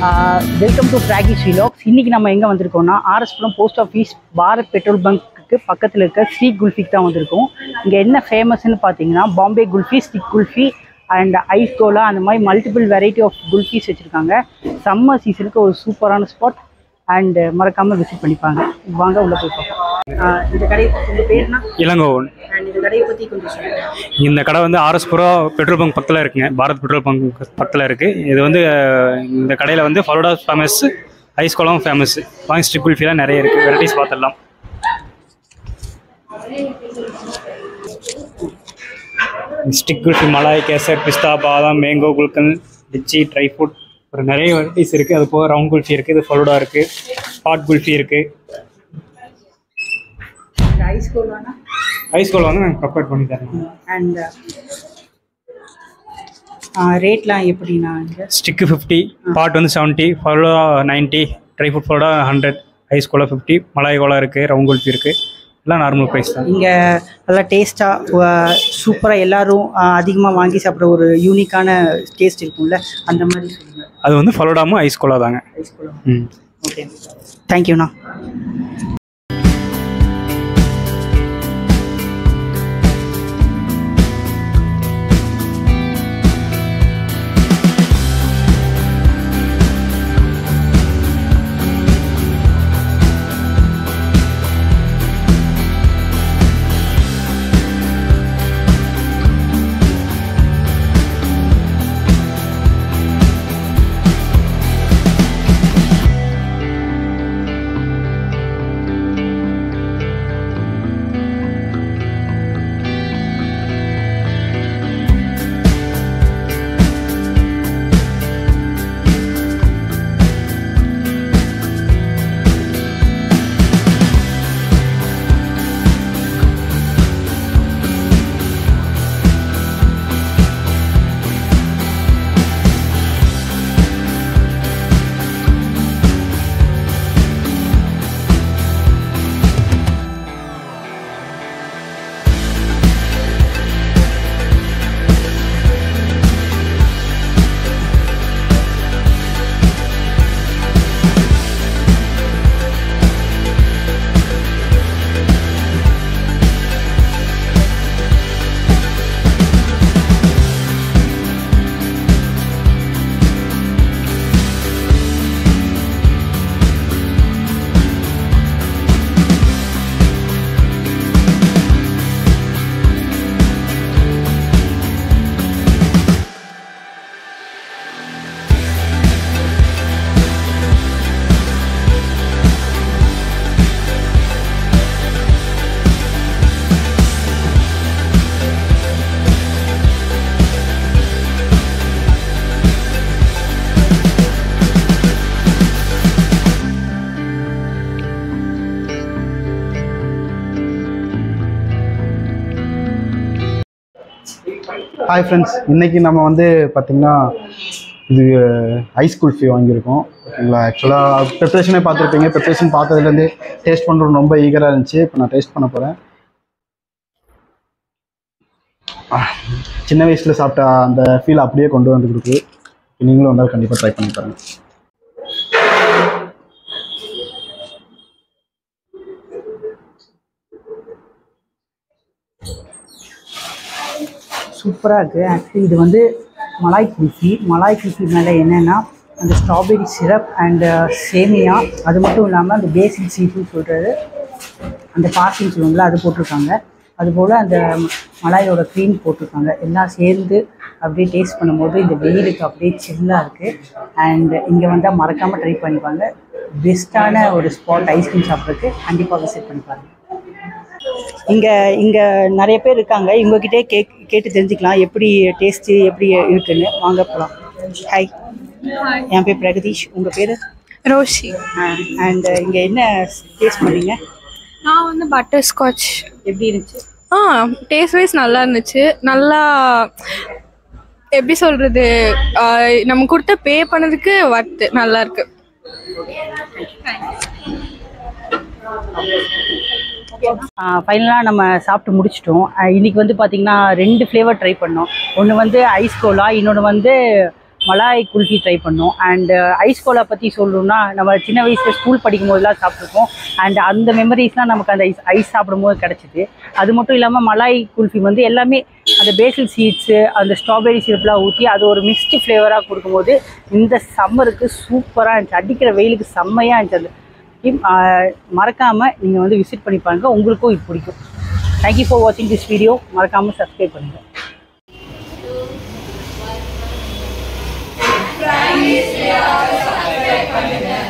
welcome to ட்ராகி ஸ்ரீலாக்ஸ் இன்னைக்கு நம்ம எங்கே வந்திருக்கோம்னா RS Puram post office Bharat petrol bunk பக்கத்தில் இருக்க ஸ்ரீ குல்ஃபிக்கு தான் வந்திருக்கோம் இங்கே என்ன ஃபேமஸ்னு பார்த்தீங்கன்னா Bombay kulfi stick kulfi and ice cola அந்த மாதிரி மல்டிபிள் வெரைட்டி ஆஃப் குல்ஃபீஸ் வச்சுருக்காங்க சம்மர் சீசனுக்கு ஒரு சூப்பரான ஸ்பாட் அண்ட் மறக்காமல் விசிட் பண்ணிப்பாங்க வாங்க உள்ளே போய் பார்ப்போம் ஆஹ் இந்த கடை உங்கள் பேர்னா இளங்கோவன் அண்ட் இந்த கடையை பற்றி கொஞ்சம் சொல்லுங்கள் இந்த கடை வந்து ஆர்எஸ்புரம் பெட்ரோல் பங்க் பக்கத்தில் இருக்குங்க பாரத் பெட்ரோல் பங்க் பக்கத்தில் இருக்குது இது வந்து அஹ், இந்த கடையில் வந்து ஃபலோடா ஃபேமஸ் ஐஸ் குளம் ஃபேமஸ் வாங்கி ஸ்ட்ரிக் குல்ஃபிலாம் நிறைய இருக்குது வெரைட்டிஸ் பார்த்துடலாம் stick kulfi malai kesar pista badam mango gulkand litchi dry fruit ஒரு நிறைய வெரைட்டிஸ் இருக்குது அது போக ரவுண்ட் குல்ஃபி இருக்குது இது ஃபலோடா இருக்குது ஹாட் குல்ஃபி இருக்குது ஐஸ் கோலானா ஐஸ் கோலா வந்து நாங்கள் ப்ரிப்பேர் பண்ணி தரணும் அண்ட் ரேட்லாம் எப்படிண்ணா இங்கே ஸ்டிக்கு ஃபிஃப்டி பாட் வந்து seventy falooda ninety dry fruit falooda hundred ice cola fifty malai cola இருக்குது ரவுண்ட் குல்ஃபி இருக்குது எல்லாம் நார்மல் ப்ரைஸ் தான் இங்கே நல்லா டேஸ்ட்டாக சூப்பராக எல்லாரும் அதிகமாக வாங்கி சாப்பிட்ற ஒரு யூனிக்கான டேஸ்ட் இருக்கும்ல அந்த மாதிரி சொல்லுங்கள் அது வந்து ஃபலோடாமும் ஐஸ் கோலா தாங்க ஐஸ் கோலா ம் ஓகே தேங்க்யூண்ணா ஹாய் ஃப்ரெண்ட்ஸ் இன்னைக்கு நம்ம வந்து பார்த்திங்கன்னா இது ஐஸ் குல்ஃபி வாங்கியிருக்கோம் ஓகேங்களா ஆக்சுவலாக ப்ரிப்ரேஷனே பார்த்துருப்பீங்க ப்ரிப்ரேஷன் பார்த்ததுலேருந்து டேஸ்ட் பண்ணுறது ரொம்ப ஈகராக இருந்துச்சு இப்போ நான் டேஸ்ட் பண்ண போகிறேன் சின்ன வயசில் சாப்பிட்ட அந்த ஃபீல் அப்படியே கொண்டு வந்து கொடுக்கு நீங்களும் வந்தால் கண்டிப்பாக ட்ரை பண்ணி பாருங்க சூப்பராக இருக்குது ஆக்சுவலி இது வந்து மலாய் குல்ஃபி மலாய் குல்ஃபி மேலே என்னென்னா அந்த ஸ்ட்ராபெரி சிரப் அண்டு சேமியா அது மட்டும் இல்லாமல் அந்த பேசிக் சீஃபுட் சொல்கிறது அந்த பாசின்னு சொல்லுவாங்கள்ல அது போட்டிருக்காங்க அதுபோல் அந்த மலாயோட க்ரீம் போட்டிருக்காங்க எல்லாம் சேர்ந்து அப்படியே டேஸ்ட் பண்ணும்போது இந்த வெயிலுக்கு அப்படியே சில்லாக இருக்குது அண்ட் இங்கே வந்தால் மறக்காமல் ட்ரை பண்ணிப்பாங்க பெஸ்ட்டான ஒரு ஸ்பாட் ஐஸ்கிரீம் சாப்பிட்றதுக்கு கண்டிப்பாக விசிட் பண்ணிப்பாங்க இங்கே இங்கே நிறைய பேர் இருக்காங்க இவங்ககிட்டே கேக் கேட்டு தெரிஞ்சுக்கலாம் எப்படி டேஸ்ட்டு எப்படி இருக்குன்னு வாங்க போகலாம் ஹாய் என் பேர் பிரகதீஷ் உங்கள் பேர் ரோஷி அண்ட் இங்கே என்ன டேஸ்ட் பண்ணீங்க நான் வந்து பட்டர் ஸ்காட்ச் எப்படி இருந்துச்சு ஆ டேஸ்ட் வைஸ் நல்லா இருந்துச்சு நல்லா எப்படி சொல்றது ஆ, நம்ம கொடுத்த பே பண்ணதுக்கு வர்த்து நல்லா இருக்கு ஃபைனலாக நம்ம சாப்பிட்டு முடிச்சிட்டோம் அஹ் இன்னைக்கு வந்து பார்த்திங்கன்னா ரெண்டு ஃப்ளேவர் ட்ரை பண்ணோம் ஒன்று வந்து ஐஸ் கோலா இன்னொன்று வந்து மலாய் குல்ஃபி ட்ரை பண்ணோம் அண்ட் ஐஸ் கோலா பற்றி சொல்லணும்னா நம்ம சின்ன வயசில் ஸ்கூல் படிக்கும் போதெல்லாம் சாப்பிட்ருக்கோம் அண்ட் அந்த மெமரிஸ்லாம் நமக்கு அந்த ஐஸ் ஐஸ் சாப்பிடும்போது கிடச்சிது அது மட்டும் இல்லாமல் மலாய் குல்ஃபி வந்து எல்லாமே அந்த பேசில் சீட்ஸு அந்த ஸ்ட்ராபெரி சிரப்லாம் ஊற்றி அது ஒரு மிக்ஸ்டு ஃப்ளேவராக கொடுக்கும்போது இந்த சம்மருக்கு சூப்பராக இருந்துச்சு அடிக்கிற வெயிலுக்கு செம்மையாக இருந்துச்சு அது இம்- ஆஹ் மறக்காம நீங்கள் வந்து விசிட் பண்ணி பாருங்க உங்களுக்கும் இது பிடிக்கும் தேங்க்யூ ஃபார் வாட்சிங் திஸ் வீடியோ மறக்காமல் சப்ஸ்கிரைப் பண்ணுங்கள் Subscribe பண்ணுங்க